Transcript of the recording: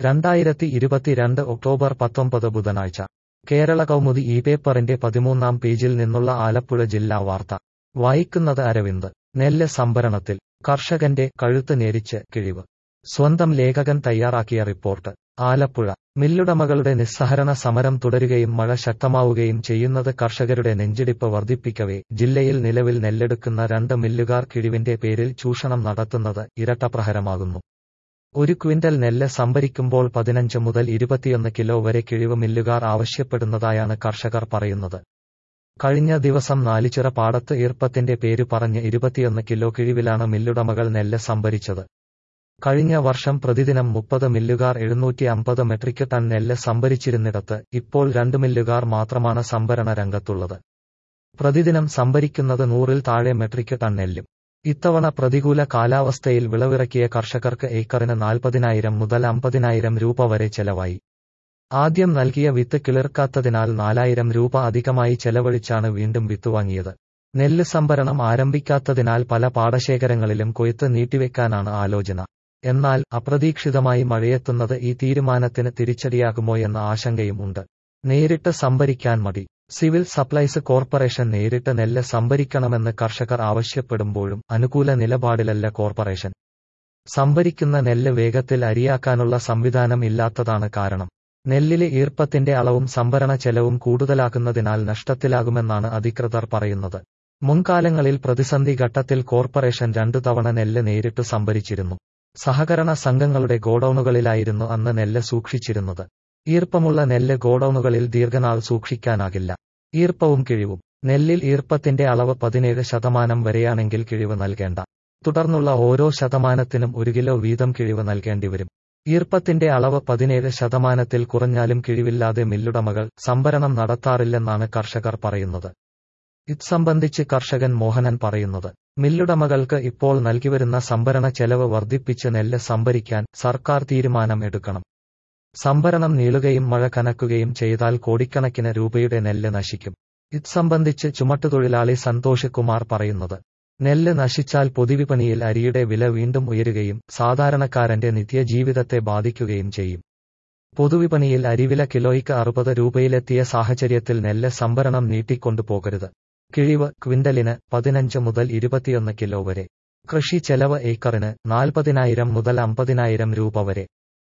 രണ്ടായിരത്തി ഇരുപത്തിരണ്ട് ഒക്ടോബർ പത്തൊമ്പത് ബുധനാഴ്ച കേരള കൗമുദി ഈ പേപ്പറിന്റെ പതിമൂന്നാം പേജിൽ നിന്നുള്ള ആലപ്പുഴ ജില്ലാ വാർത്ത വായിക്കുന്നത് അരവിന്ദ് നെല്ല് സംഭരണത്തിൽ കർഷകന്റെ കഴുത്ത് ഞെരിച്ച് കിഴിവ് സ്വന്തം ലേഖകൻ തയ്യാറാക്കിയ റിപ്പോർട്ട് ആലപ്പുഴ മില്ലുടമകളുടെ നിസ്സഹരണ സമരം തുടരുകയും മഴ ശക്തമാവുകയും ചെയ്യുന്നത് കർഷകരുടെ നെഞ്ചിടിപ്പ് വർദ്ധിപ്പിക്കവേ ജില്ലയിൽ നിലവിൽ നെല്ലെടുക്കുന്ന രണ്ട് മില്ലുകാർ കിഴിവിന്റെ പേരിൽ ചൂഷണം നടത്തുന്നത് ഇരട്ടപ്രഹരമാകുന്നു ഒരു ക്വിന്റൽ നെല്ല് സംഭരിക്കുമ്പോൾ പതിനഞ്ച് മുതൽ ഇരുപത്തിയൊന്ന് കിലോ വരെ കിഴിവ് മില്ലുകാർ ആവശ്യപ്പെടുന്നതായാണ് കർഷകർ പറയുന്നത് കഴിഞ്ഞ ദിവസം നാലിച്ചിറ പാടത്ത് ഈർപ്പത്തിന്റെ പേര് പറഞ്ഞ് ഇരുപത്തിയൊന്ന് കിലോ കിഴിവിലാണ് മില്ലുടമകൾ നെല്ല് സംഭരിച്ചത് കഴിഞ്ഞ വർഷം പ്രതിദിനം മുപ്പത് മില്ലുകാർ എഴുന്നൂറ്റി അമ്പത് മെട്രിക് ടൺ നെല്ല് സംഭരിച്ചിരുന്നിടത്ത് ഇപ്പോൾ രണ്ട് മില്ലുകാർ മാത്രമാണ് സംഭരണ രംഗത്തുള്ളത് പ്രതിദിനം സംഭരിക്കുന്നത് നൂറിൽ താഴെ മെട്രിക് ടൺ നെല്ലും ഇത്തവണ പ്രതികൂല കാലാവസ്ഥയിൽ വിളവിറക്കിയ കർഷകർക്ക് ഏക്കറിന് നാൽപ്പതിനായിരം മുതൽ അമ്പതിനായിരം രൂപ വരെ ചെലവായി ആദ്യം നൽകിയ വിത്ത് കിളിർക്കാത്തതിനാൽ നാലായിരം രൂപ അധികമായി ചെലവഴിച്ചാണ് വീണ്ടും വിത്ത് വാങ്ങിയത് നെല്ല് സംഭരണം ആരംഭിക്കാത്തതിനാൽ പല പാടശേഖരങ്ങളിലും കൊയ്ത്ത് നീട്ടിവെക്കാനാണ് ആലോചന എന്നാൽ അപ്രതീക്ഷിതമായി മഴയെത്തുന്നത് ഈ തീരുമാനത്തിന് തിരിച്ചടിയാകുമോയെന്ന ആശങ്കയും ഉണ്ട് നേരിട്ട് സംഭരിക്കാൻ മടി സിവിൽ സപ്ലൈസ് കോർപ്പറേഷൻ നേരിട്ട് നെല്ല് സംഭരിക്കണമെന്ന് കർഷകർ ആവശ്യപ്പെടുമ്പോഴും അനുകൂല നിലപാടിലല്ല കോർപ്പറേഷൻ സംഭരിക്കുന്ന നെല്ല് വേഗത്തിൽ അരിയാക്കാനുള്ള സംവിധാനം ഇല്ലാത്തതാണ് കാരണം നെല്ലിലെ ഈർപ്പത്തിന്റെ അളവും സംഭരണ ചെലവും കൂടുതലാക്കുന്നതിനാൽ നഷ്ടത്തിലാകുമെന്നാണ് അധികൃതർ പറയുന്നത് മുൻകാലങ്ങളിൽ പ്രതിസന്ധി ഘട്ടത്തിൽ കോർപ്പറേഷൻ രണ്ടു തവണ നെല്ല് നേരിട്ട് സംഭരിച്ചിരുന്നു സഹകരണ സംഘങ്ങളുടെ ഗോഡൌണുകളിലായിരുന്നു അന്ന് നെല്ല് സൂക്ഷിച്ചിരുന്നത് ഈർപ്പമുള്ള നെല്ല് ഗോഡൌണുകളിൽ ദീർഘനാൾ സൂക്ഷിക്കാനാകില്ല ഈർപ്പവും കിഴിവും നെല്ലിൽ ഈർപ്പത്തിന്റെ അളവ് പതിനേഴ് ശതമാനം വരെയാണെങ്കിൽ കിഴിവ് നൽകേണ്ട തുടർന്നുള്ള ഓരോ ശതമാനത്തിനും ഒരു കിലോ വീതം കിഴിവ് നൽകേണ്ടിവരും ഈർപ്പത്തിന്റെ അളവ് പതിനേഴ് ശതമാനത്തിൽ കുറഞ്ഞാലും കിഴിവില്ലാതെ മില്ലുടമകൾ സംഭരണം നടത്താറില്ലെന്നാണ് കർഷകർ പറയുന്നത് ഇത് സംബന്ധിച്ച് കർഷകൻ മോഹനൻ പറയുന്നത് മില്ലുടമകൾക്ക് ഇപ്പോൾ നൽകിവരുന്ന സംഭരണ ചെലവ് വർദ്ധിപ്പിച്ച് നെല്ല് സംഭരിക്കാൻ സർക്കാർ തീരുമാനം എടുക്കണം സംഭരണം നീളുകയും മഴ കനക്കുകയും ചെയ്താൽ കോടിക്കണക്കിന് രൂപയുടെ നെല്ല് നശിക്കും ഇത് സംബന്ധിച്ച് ചുമട്ടുതൊഴിലാളി സന്തോഷ് കുമാർ പറയുന്നത് നെല്ല് നശിച്ചാൽ പൊതുവിപണിയിൽ അരിയുടെ വില വീണ്ടും ഉയരുകയും സാധാരണക്കാരന്റെ നിത്യജീവിതത്തെ ബാധിക്കുകയും ചെയ്യും പൊതുവിപണിയിൽ അരിവില കിലോയ്ക്ക് അറുപത് രൂപയിലെത്തിയ സാഹചര്യത്തിൽ നെല്ല് സംഭരണം നീട്ടിക്കൊണ്ടുപോകരുത് കിഴിവ് ക്വിന്റലിന് പതിനഞ്ച് മുതൽ ഇരുപത്തിയൊന്ന് കിലോ വരെ കൃഷി ചെലവ് ഏക്കറിന് നാൽപ്പതിനായിരം മുതൽ അമ്പതിനായിരം രൂപ വരെ